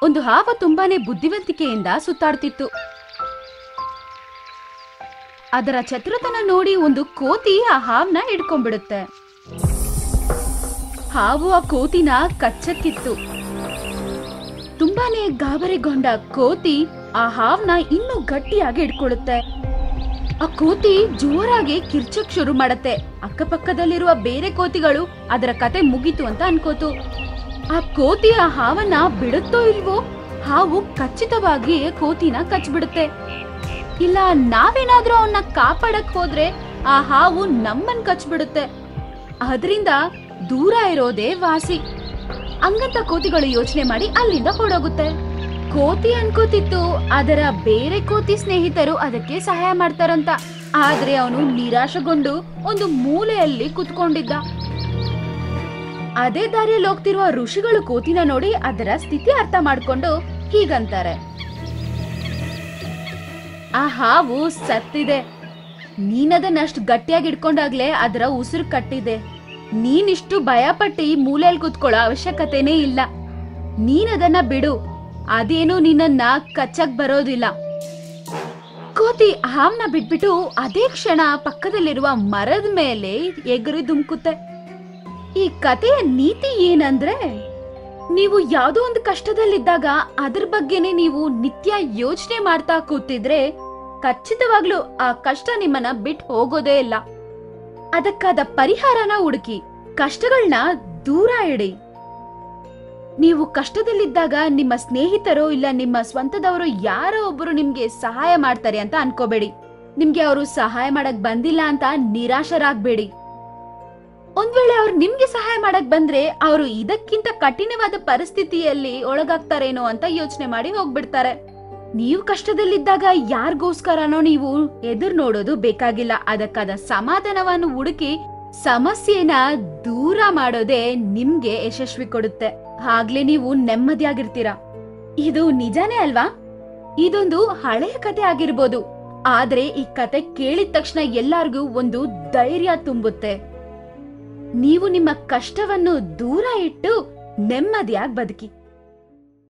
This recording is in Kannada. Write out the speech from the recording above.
ಒಂದು ಹಾವು ತುಂಬಾನೇ ಬುದ್ಧಿವಂತಿಕೆಯಿಂದ ಸುತ್ತಾಡ್ತಿತ್ತು ಅದರ ಚತುರತನ ನೋಡಿ ಒಂದು ಕೋತಿ ಆ ಹಾವ್ನ ಹಿಡ್ಕೊಂಡ್ಬಿಡುತ್ತೆ ಹಾವು ಆ ಕೋತಿನ ಕಚ್ಚಕ್ಕಿತ್ತು ತುಂಬಾನೇ ಗಾಬರಿಗೊಂಡ ಕೋತಿ ಆ ಹಾವ್ನ ಇನ್ನೂ ಗಟ್ಟಿಯಾಗಿ ಹಿಡ್ಕೊಳ್ಳುತ್ತೆ ಆ ಕೋತಿ ಜೋರಾಗಿ ಕಿರ್ಚಕ್ ಶುರು ಮಾಡತ್ತೆ ಅಕ್ಕಪಕ್ಕದಲ್ಲಿರುವ ಬೇರೆ ಕೋತಿಗಳು ಅದರ ಕತೆ ಮುಗೀತು ಅಂತ ಅನ್ಕೋತು ಆ ಕೋತಿ ಆ ಹಾವನ್ನ ಬಿಡುತ್ತೋ ಇಲ್ವೋ ಹಾವು ಖಚಿತವಾಗಿ ಕೋತಿನ ಕಚ್ಬಿಡುತ್ತೆ ಇಲ್ಲ ನಾವೇನಾದ್ರೂ ಅವನ್ನ ಕಾಪಾಡಕ್ ಹೋದ್ರೆ ಆ ಹಾವು ನಮ್ಮನ್ ಕಚ್ಬಿಡುತ್ತೆ ಅದರಿಂದ ದೂರ ಇರೋದೇ ವಾಸಿ ಹಂಗಂತ ಕೋತಿಗಳು ಯೋಚನೆ ಮಾಡಿ ಅಲ್ಲಿಂದ ಹೊರಡೋಗುತ್ತೆ ಕೋತಿ ಅನ್ಕೋತಿತ್ತು ಅದರ ಬೇರೆ ಕೋತಿ ಸ್ನೇಹಿತರು ಅದಕ್ಕೆ ಸಹಾಯ ಮಾಡ್ತಾರಂತ ಆದ್ರೆ ಅವನು ನಿರಾಶಗೊಂಡು ಒಂದು ಮೂಲೆಯಲ್ಲಿ ಕುತ್ಕೊಂಡಿದ್ದ ಅದೇ ದಾರಿಯಲ್ಲಿ ಹೋಗ್ತಿರುವ ಋಷಿಗಳು ಕೋತಿನ ನೋಡಿ ಅದರ ಸ್ಥಿತಿ ಅರ್ಥ ಮಾಡ್ಕೊಂಡು ಹೀಗಂತಾರೆ ಆ ಹಾವು ಸತ್ತಿದೆ ನೀನದನ್ನಷ್ಟು ಗಟ್ಟಿಯಾಗಿ ಇಟ್ಕೊಂಡಾಗ್ಲೇ ಅದರ ಉಸಿರು ಕಟ್ಟಿದೆ ನೀನಿಷ್ಟು ಭಯಪಟ್ಟು ಈ ಮೂಲೆಯಲ್ಲಿ ಕುತ್ಕೊಳ್ಳೋ ಅವಶ್ಯಕತೆನೇ ಇಲ್ಲ ನೀನದನ್ನ ಬಿಡು ಅದೇನು ನಿನ್ನನ್ನ ಕಚ್ಚಕ್ ಬರೋದಿಲ್ಲ ಕೋತಿ ಹಾವ್ನ ಬಿಟ್ಬಿಟ್ಟು ಅದೇ ಕ್ಷಣ ಪಕ್ಕದಲ್ಲಿರುವ ಮರದ ಮೇಲೆ ಎಗರಿ ಧುಮ್ಕುತ್ತೆ ಈ ಕಥೆಯ ನೀತಿ ಏನಂದ್ರೆ ನೀವು ಯಾವ್ದೋ ಒಂದು ಕಷ್ಟದಲ್ಲಿದ್ದಾಗ ಅದ್ರ ಬಗ್ಗೆನೆ ನೀವು ನಿತ್ಯ ಯೋಚನೆ ಮಾಡ್ತಾ ಕೂತಿದ್ರೆ ಖಚಿತವಾಗ್ಲೂ ಆ ಕಷ್ಟ ನಿಮ್ಮನ್ನ ಬಿಟ್ಟು ಹೋಗೋದೇ ಇಲ್ಲ ಅದಕ್ಕಾದ ಪರಿಹಾರನ ಹುಡುಕಿ ಕಷ್ಟಗಳನ್ನ ದೂರ ಇಡಿ ನೀವು ಕಷ್ಟದಲ್ಲಿದ್ದಾಗ ನಿಮ್ಮ ಸ್ನೇಹಿತರೋ ಇಲ್ಲ ನಿಮ್ಮ ಸ್ವಂತದವರು ಯಾರೋ ಒಬ್ಬರು ನಿಮ್ಗೆ ಸಹಾಯ ಮಾಡ್ತಾರೆ ಅಂತ ಅನ್ಕೋಬೇಡಿ ನಿಮ್ಗೆ ಅವರು ಸಹಾಯ ಮಾಡಕ್ ಬಂದಿಲ್ಲ ಅಂತ ನಿರಾಶರಾಗ್ಬೇಡಿ ಒಂದ್ ವೇಳೆ ಅವ್ರು ನಿಮ್ಗೆ ಸಹಾಯ ಮಾಡಕ್ ಬಂದ್ರೆ ಅವರು ಇದಕ್ಕಿಂತ ಕಠಿಣವಾದ ಪರಿಸ್ಥಿತಿಯಲ್ಲಿ ಒಳಗಾಗ್ತಾರೇನೋ ಅಂತ ಯೋಚನೆ ಮಾಡಿ ಹೋಗ್ಬಿಡ್ತಾರೆ ನೀವು ಕಷ್ಟದಲ್ಲಿದ್ದಾಗ ಯಾರಿಗೋಸ್ಕರನೋ ನೀವು ಎದುರು ನೋಡೋದು ಬೇಕಾಗಿಲ್ಲ ಅದಕ್ಕಾದ ಸಮಾಧಾನವನ್ನು ಹುಡುಕಿ ಸಮಸ್ಯೆನ ದೂರ ಮಾಡೋದೇ ನಿಮ್ಗೆ ಯಶಸ್ವಿ ಕೊಡುತ್ತೆ ಆಗ್ಲೇ ನೀವು ನೆಮ್ಮದಿಯಾಗಿರ್ತೀರ ಇದು ನಿಜಾನೇ ಅಲ್ವಾ ಇದೊಂದು ಹಳೆಯ ಕತೆ ಆಗಿರ್ಬೋದು ಆದ್ರೆ ಈ ಕತೆ ಕೇಳಿದ ತಕ್ಷಣ ಎಲ್ಲಾರ್ಗೂ ಒಂದು ಧೈರ್ಯ ತುಂಬುತ್ತೆ ನೀವು ನಿಮ್ಮ ಕಷ್ಟವನ್ನು ದೂರ ಇಟ್ಟು ನೆಮ್ಮದಿಯಾಗಿ ಬದುಕಿ